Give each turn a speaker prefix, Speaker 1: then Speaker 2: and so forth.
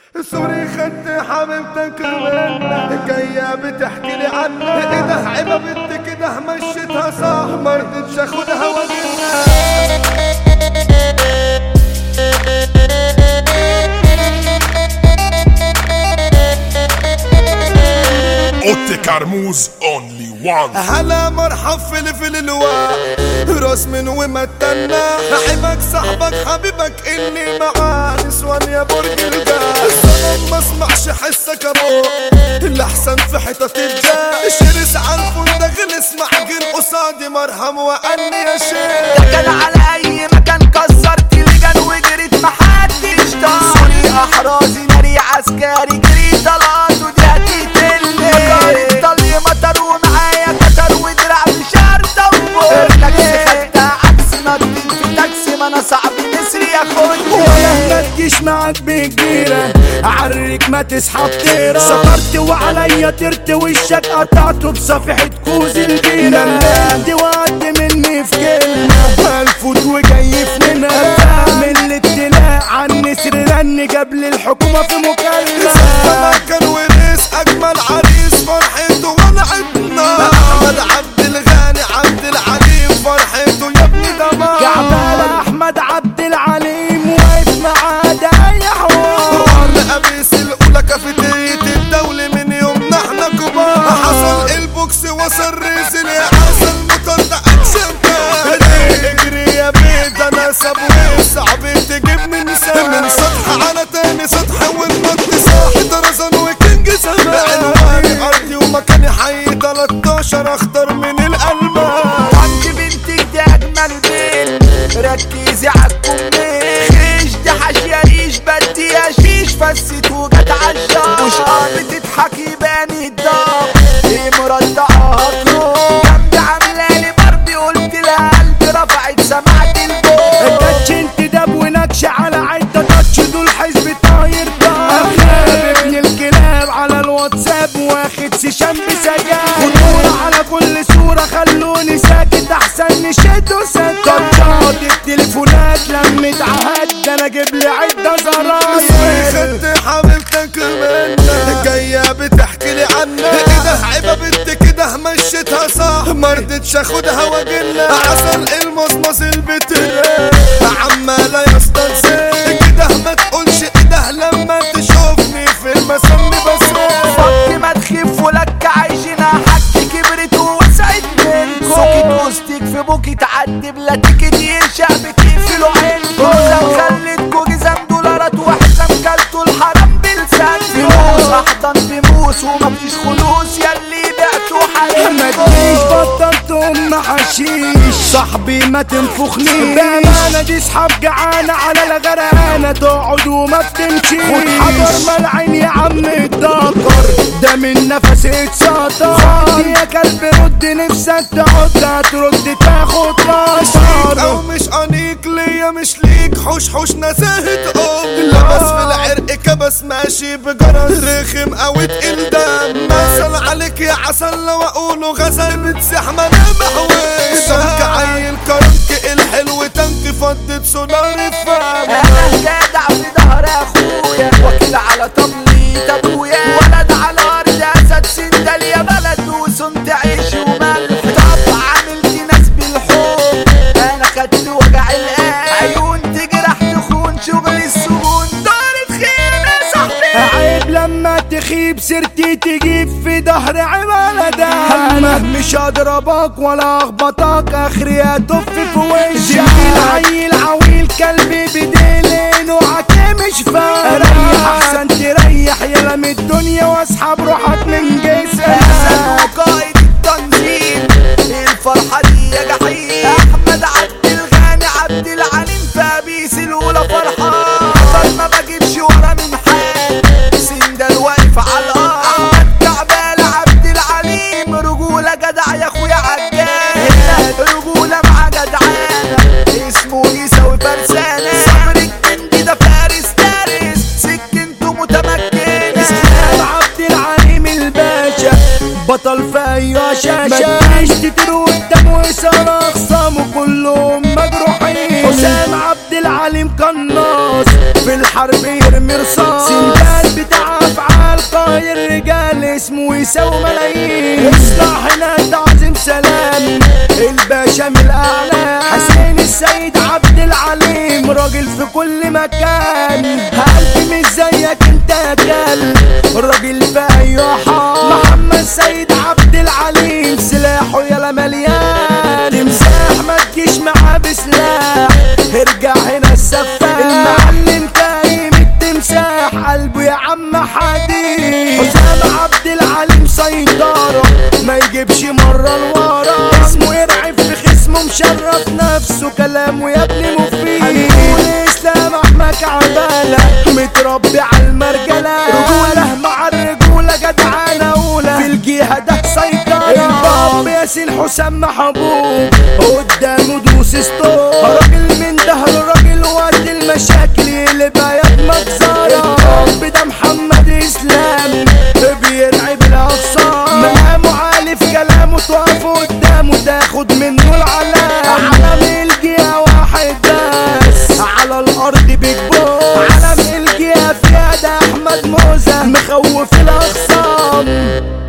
Speaker 1: سوري خدت حبيبتك منك جاية بتحكي لي عنك ايده عيبة بنت كده مشيتها صح مرضتش اخدها واجيبها
Speaker 2: اوتي كرموز اونلي وان
Speaker 1: هلا مرحب فلفل الواح راس من ومتنا عيبك صاحبك حبيبك اني معاه نسوان يا برج الجاه الصنم ما اسمعش حسك ابوك الاحسن في حتت الجاه شرس عالفندق اسمع جن قصادي مرهم واني يا شيخ
Speaker 3: كان على اي مكان كسرت لجان وجريت محدش طار سوري احرازي ناري عسكري جري طلعت ودي هتقتلني مكان طلي مطر ومعايا كتر ودراع في شرطة وفوق التاكسي خدتها عكس نطيت في تاكسي ما انا صعب مصري ياخدني
Speaker 4: ما تجيش معاك بكبيرة اعرك ما تسحب طيرة سطرت وعليا طرت وشك قطعته بصفحة كوز البيرة نمت وقت مني في كلمة الفوت وجاي في منها من الابتلاء عن نسر رن جاب لي الحكومة في مكالمة
Speaker 1: كان ونيس اجمل عريس فرحته ولعتنا احمد عبد الغني عبد العليم فرحته يا ابني دمار
Speaker 4: كعبال احمد عبد العليم واقف معاه ده اي حوار
Speaker 1: وعلى قميص الاولى كافيتيريا الدولة من يومنا احنا كبار حصل البوكس وصل ريزل يا حسن موتور ده اكشن كان اجري يا بيت انا سابوي صعب تجيب من سنة من سطح على تاني سطح والنط ساحي درزن وكينج زمان عنواني ارضي ومكاني حي 13 اخضر من الالمان
Speaker 3: عند بنتك دي اجمل بنت ركزي عالكمين خيش دي حاشية ريش بدي يا شيش فست وجت عالشام مش بتضحك يبان الدار ايه مرضعها كروم جنبي عاملالي بربي قلت لها قلبي رفعت سمعت البوم
Speaker 4: التاتش انت دب ونكش على عدة تاتش دول حزب طاير طاير ابن الكلاب على الواتساب واخد سيشان بسجاير خطورة على كل صورة خلوني ساكت احسن نشد وسد تاتشات التليفونات لمت عهد ده انا اجيب لي عدة زراير
Speaker 1: خدت حبيبتك منك جاية بتحكي لي عنك ايده عيبة بنت كده مشيتها صح مرضتش اخدها واجيلها عسل المصمص البتر عمالة يستنسي كده ما تقولش ايده لما تشوفني في المسم بس
Speaker 3: فك ما تخف ولك عايشنا حك كبرت ووسعت منكم سكت وسطيك في بوكي تعدي بلا تيكت يرشق بتقفلوا عينكم جزم خليتكوا جزم دولارات وحزام كلتوا الحرام بلسان فلوس احضن بموس ومفيش خلوص ياللي بعتوا
Speaker 4: ما تجيش
Speaker 3: حياتكم
Speaker 4: بطلت ام حشيش صاحبي ما تنفخنيش بامانه دي صحاب جعانه على الغرقانه تقعد وما بتمشيش خد حجر ملعين يا عم الدكر ده من نفس اتسطر يا كلب رد نفسك تقعد هترد تاخد
Speaker 1: او
Speaker 4: مسار
Speaker 1: مش انيق ليا مش ليك حوش حوش نزاهة ام لبس في العرق كبس ماشي بجرس رخم او تقيل دم مثل عليك يا عسل لو اقوله غزل بتسح ما انا محوش تنك عيل كرنك الحلو تنك فضت سونار الفم
Speaker 3: انا جدع في ظهر اخويا وكيل على تمليط ابويا ولد على ارض اسد سندل يا بلد وصنت عيش وملح طب عملت ناس بالحب انا خدت وجع القلب عيون تجرح تخون شغل السجون دارت خير يا صاحبي
Speaker 4: عيب لما تخيب سيرتي تجيب في ظهر عبالة همك مش اضربك ولا اخبطك اخري اتف في وشك عيل عويل كلبي بديلين وعكي مش فاهم ريح احسن تريح يلا من الدنيا واسحب روحك من جسمك
Speaker 3: حسن قائد التنظيم الفرحة دي يا جحيم أحمد عبد الغني عبد العليم فابيس الأولى فرحة أكتر ما بجيبش ورا من حال سندل واقف على الأرض أحمد كعبال عبد العليم رجولة جدع يا أخويا عجال هنا رجولة مع جدعانة اسمه يساوي فرسانة صبر الجندي ده فارس دارس سكنته متمكنة
Speaker 4: اسلام عبد العليم الباشا بطل في اي شاشة ما تجيش تترو قدام ويسار اخصامه كلهم مجروحين حسام عبد العليم قناص في الحق الحرب يرمي رصاص سندان بتاع افعال قاير رجال اسمه يساوي ملايين اصلاح هنا تعظيم سلام الباشا من الاعلام حسين السيد عبد العليم راجل في كل مكان قلبي مش زيك انت يا كلب راجل في اي حال محمد سيد عبد العليم سلاحه يلا مليان تمساح ما تجيش معاه بسلاح ارجع هنا السفاح المعلم كريم التمساح قلبه يا عم حديد حسام عبد العليم سيطرة ما يجيبش مرة لورا اسمه يرعب في خصمه مشرف نفسه كلامه يا ابني مفيد هنقول اسلام احمد عبالة متربي على المرجلة رجولة مع الرجولة جدعانة أولى في الجهة ده سيطرة الباب ياسين حسام محبوب قدامه دوس ستوب راجل من دهر راجل وقت المشاكل يقلبها يا مجزرة الباب ده محمد اسلام بيرعب الاغصان مقامه عالي في كلامه تقف قدامه تاخد منه العلام علم الجهة واحد بس على الارض بيج بوس علم الجهة في يد احمد موزة مخوف الاخصام